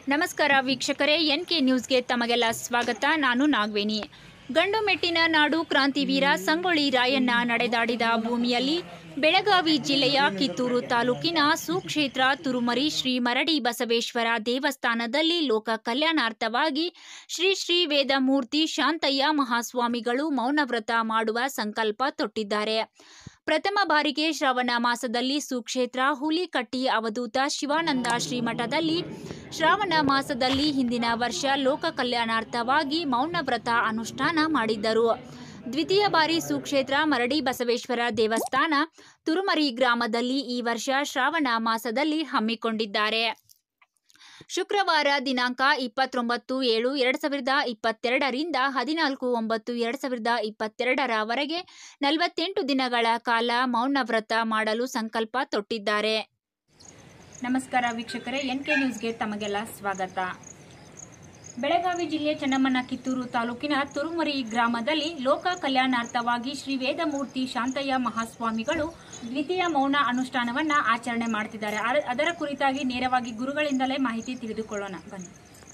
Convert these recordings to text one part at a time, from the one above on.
ನಮಸ್ಕಾರ ವೀಕ್ಷಕರೇ N K ನ್ಯೂಸ್ಗೆ ತಮಗೆಲ್ಲ ಸ್ವಾಗತ ನಾನು ನಾಗವೇಣಿ ಗಂಡು ಮೆಟ್ಟಿನ ನಾಡು ಕ್ರಾಂತಿವೀರ ಸಂಗೊಳ್ಳಿ ರಾಯಣ್ಣ ನಡೆದಾಡಿದ ಭೂಮಿಯಲ್ಲಿ ಬೆಳಗಾವಿ ಜಿಲ್ಲೆಯ ಕಿತ್ತೂರು ತಾಲೂಕಿನ ಸುಕ್ಷೇತ್ರ ತುರುಮರಿ ಶ್ರೀ ಮರಡಿ ಬಸವೇಶ್ವರ ದೇವಸ್ಥಾನದಲ್ಲಿ ಲೋಕ ಕಲ್ಯಾಣಾರ್ಥವಾಗಿ ಶ್ರೀ ಶ್ರೀ ವೇದಮೂರ್ತಿ ಶಾಂತಯ್ಯ ಮಹಾಸ್ವಾಮಿಗಳು ಮೌನವ್ರತ ಮಾಡುವ ಸಂಕಲ್ಪ ತೊಟ್ಟಿದ್ದಾರೆ ಪ್ರಥಮ ಬಾರಿಗೆ ಶ್ರವಣ ಮಾಸದಲ್ಲಿ ಸುಕ್ಷೇತ್ರ ಹುಲಿಕಟ್ಟಿ ಅವಧೂತ ಶಿವಾನಂದ ಶ್ರೀಮಠದಲ್ಲಿ ಶ್ರಾವಣ ಮಾಸದಲ್ಲಿ ಹಿಂದಿನ ವರ್ಷ ಲೋಕ ಕಲ್ಯಾಣಾರ್ಥವಾಗಿ ಮೌನವ್ರತ ಅನುಷ್ಠಾನ ಮಾಡಿದ್ದರು ದ್ವಿತೀಯ ಬಾರಿ ಸುಕ್ಷೇತ್ರ ಮರಡಿ ಬಸವೇಶ್ವರ ದೇವಸ್ಥಾನ ತುರುಮರಿ ಗ್ರಾಮದಲ್ಲಿ ಈ ವರ್ಷ ಶ್ರಾವಣ ಮಾಸದಲ್ಲಿ ಹಮ್ಮಿಕೊಂಡಿದ್ದಾರೆ ಶುಕ್ರವಾರ ದಿನಾಂಕ ಇಪ್ಪತ್ತೊಂಬತ್ತು ಏಳು ಎರಡು ಸಾವಿರದ ಇಪ್ಪತ್ತೆರಡರಿಂದ ಹದಿನಾಲ್ಕು ಒಂಬತ್ತು ಎರಡು ಸಾವಿರದ ಇಪ್ಪತ್ತೆರಡರವರೆಗೆ ನಲವತ್ತೆಂಟು ದಿನಗಳ ಕಾಲ ಮೌನವ್ರತ ಮಾಡಲು ಸಂಕಲ್ಪ ತೊಟ್ಟಿದ್ದಾರೆ ನಮಸ್ಕಾರ ವೀಕ್ಷಕರೇ ಎನ್ ಕೆ ನ್ಯೂಸ್ಗೆ ತಮಗೆಲ್ಲ ಸ್ವಾಗತ ಬೆಳಗಾವಿ ಜಿಲ್ಲೆ ಚೆನ್ನಮ್ಮನ ಕಿತ್ತೂರು ತಾಲೂಕಿನ ತುರುಮರಿ ಗ್ರಾಮದಲ್ಲಿ ಲೋಕ ಕಲ್ಯಾಣಾರ್ಥವಾಗಿ ಶ್ರೀ ವೇದಮೂರ್ತಿ ಶಾಂತಯ್ಯ ಮಹಾಸ್ವಾಮಿಗಳು ದ್ವಿತೀಯ ಮೌನ ಅನುಷ್ಠಾನವನ್ನ ಆಚರಣೆ ಮಾಡ್ತಿದ್ದಾರೆ ಅರ- ಅದರ ಕುರಿತಾಗಿ ನೇರವಾಗಿ ಗುರುಗಳಿಂದಲೇ ಮಾಹಿತಿ ತಿಳಿದುಕೊಳ್ಳೋಣ ಬನ್ನಿ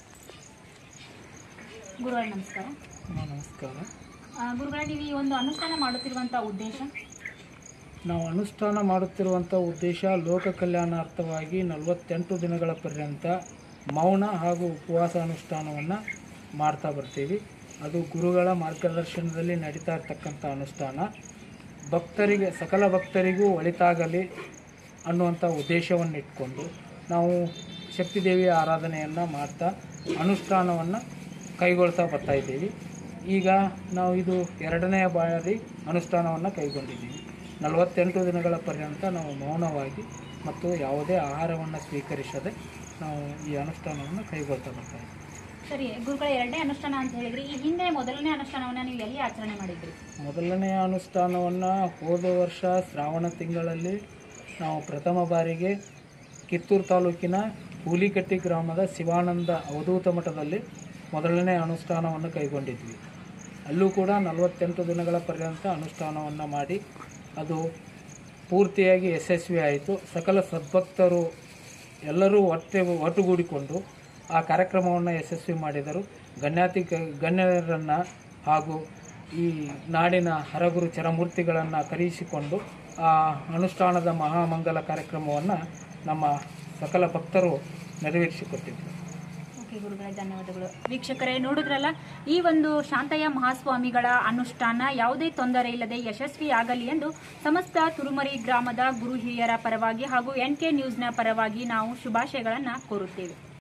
ಗುರುಗಳೇ ನಮಸ್ಕಾರ ನಮಸ್ಕಾರ ಆ, ಗುರುಗಳೇ ನೀವು ಈ ಒಂದು ಅನುಷ್ಠಾನ ಮಾಡುತ್ತಿರುವಂತಹ ಉದ್ದೇಶ ನಾವು ಅನುಷ್ಠಾನ ಮಾಡುತ್ತಿರುವಂಥ ಉದ್ದೇಶ ಲೋಕ ಕಲ್ಯಾಣಾರ್ಥವಾಗಿ ನಲವತ್ತೆಂಟು ದಿನಗಳ ಪರ್ಯಂತ ಮೌನ ಹಾಗೂ ಉಪವಾಸ ಅನುಷ್ಠಾನವನ್ನು ಮಾಡ್ತಾ ಬರ್ತೀವಿ ಅದು ಗುರುಗಳ ಮಾರ್ಗದರ್ಶನದಲ್ಲಿ ನಡೀತಾ ಇರ್ತಕ್ಕಂಥ ಅನುಷ್ಠಾನ ಭಕ್ತರಿಗೆ ಸಕಲ ಭಕ್ತರಿಗೂ ಒಳಿತಾಗಲಿ ಅನ್ನುವಂಥ ಉದ್ದೇಶವನ್ನು ಇಟ್ಕೊಂಡು ನಾವು ಶಕ್ತಿದೇವಿಯ ಆರಾಧನೆಯನ್ನು ಮಾಡ್ತಾ ಅನುಷ್ಠಾನವನ್ನು ಕೈಗೊಳ್ತಾ ಬರ್ತಾ ಇದ್ದೀವಿ ಈಗ ನಾವು ಇದು ಎರಡನೆಯ ಬಾರಿ ಅನುಷ್ಠಾನವನ್ನು ಕೈಗೊಂಡಿದ್ದೀವಿ ನಲವತ್ತೆಂಟು ದಿನಗಳ ಪರ್ಯಂತ ನಾವು ಮೌನವಾಗಿ ಮತ್ತು ಯಾವುದೇ ಆಹಾರವನ್ನು ಸ್ವೀಕರಿಸದೆ ನಾವು ಈ ಅನುಷ್ಠಾನವನ್ನು ಕೈಗೊಳ್ತಾ ಬರ್ತಾ ಇದ್ದೀವಿ ಸರಿ ಗುರುಗಳ ಎರಡನೇ ಅನುಷ್ಠಾನ ಅಂತ ಹೇಳಿದ್ರಿ ಈ ಹಿಂದೆ ಮೊದಲನೇ ಅನುಷ್ಠಾನವನ್ನ ನೀವು ಎಲ್ಲಿ ಆಚರಣೆ ಮಾಡಿದ್ರಿ ಮೊದಲನೆಯ ಅನುಷ್ಠಾನವನ್ನು ಹೋದ ವರ್ಷ ಶ್ರಾವಣ ತಿಂಗಳಲ್ಲಿ ನಾವು ಪ್ರಥಮ ಬಾರಿಗೆ ಕಿತ್ತೂರು ತಾಲೂಕಿನ ಹೂಲಿಕಟ್ಟಿ ಗ್ರಾಮದ ಶಿವಾನಂದ ಅವಧೂತ ಮಠದಲ್ಲಿ ಮೊದಲನೇ ಅನುಷ್ಠಾನವನ್ನು ಕೈಗೊಂಡಿದ್ವಿ ಅಲ್ಲೂ ಕೂಡ ನಲವತ್ತೆಂಟು ದಿನಗಳ ಪರ್ಯಂತ ಅನುಷ್ಠಾನವನ್ನು ಮಾಡಿ ಅದು ಪೂರ್ತಿಯಾಗಿ ಯಶಸ್ವಿ ಆಯಿತು ಸಕಲ ಸದ್ಭಕ್ತರು ಎಲ್ಲರೂ ಒಟ್ಟೆ ಒಟ್ಟುಗೂಡಿಕೊಂಡು ಆ ಕಾರ್ಯಕ್ರಮವನ್ನು ಯಶಸ್ವಿ ಮಾಡಿದರು ಗಣ್ಯಾತಿ ಗಣ್ಯರನ್ನು ಹಾಗೂ ಈ ನಾಡಿನ ಹರಗುರು ಚರಮೂರ್ತಿಗಳನ್ನು ಕರೆಯಿಸಿಕೊಂಡು ಆ ಅನುಷ್ಠಾನದ ಮಹಾಮಂಗಲ ಕಾರ್ಯಕ್ರಮವನ್ನು ನಮ್ಮ ಸಕಲ ಭಕ್ತರು ನೆರವೇರಿಸಿಕೊಟ್ಟಿದ್ದರು ಓಕೆ ಗುರುಗಳೇ ಧನ್ಯವಾದಗಳು ವೀಕ್ಷಕರೇ ನೋಡಿದ್ರಲ್ಲ ಈ ಒಂದು ಶಾಂತಯ್ಯ ಮಹಾಸ್ವಾಮಿಗಳ ಅನುಷ್ಠಾನ ಯಾವುದೇ ತೊಂದರೆ ಇಲ್ಲದೆ ಯಶಸ್ವಿಯಾಗಲಿ ಎಂದು ಸಮಸ್ತ ತುರುಮರಿ ಗ್ರಾಮದ ಗುರು ಹಿರಿಯರ ಪರವಾಗಿ ಹಾಗೂ ಎನ್ ಕೆ ನ್ಯೂಸ್ನ ಪರವಾಗಿ ನಾವು ಶುಭಾಶಯಗಳನ್ನು ಕೋರುತ್ತೇವೆ